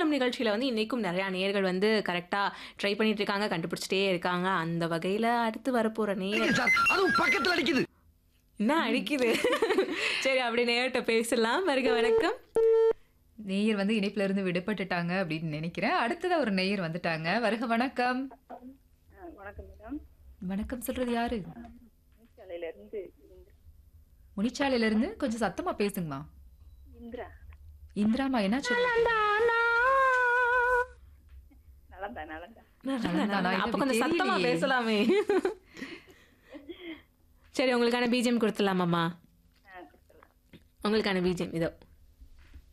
வணக்கம் நிகழ்ச்சியில வந்து இன்னைக்கும் நிறைய நேயர்கள் வந்து கரெக்டா ட்ரை பண்ணிட்டு இருக்காங்க கண்டுபிடிச்சிட்டே இருக்காங்க அந்த வகையில அடுத்து வரப்போற நேயர் சார் அதுவும் பக்கத்துல அடிக்குது என்ன அடிக்குது சரி அப்படி நேயர்கிட்ட பேசலாம் வருக வணக்கம் நேயர் வந்து இணைப்புல இருந்து விடுபட்டுட்டாங்க அப்படின்னு நினைக்கிறேன் அடுத்ததா ஒரு நேயர் வந்துட்டாங்க வருக வணக்கம் ஆ, வணக்கம் மேடம் வணக்கம் சொல்றது யாரு சாலையில இருந்து முனிச்சாலையில இருந்து கொஞ்சம் சத்தமா பேசுங்கம்மா இந்திரா இந்திராமா என்ன சொல்லுங்க நலந்தா நலந்தா நலந்தானா? இது அப்ப கொஞ்சம் சத்தமா தெரியலையே. பேசலாமே சரி உங்களுக்கான பிஜிஎம் கொடுத்துடலாமாம்மா ஆ கொடுத்துடலாம் உங்களுக்கான பிஜிஎம் இதோ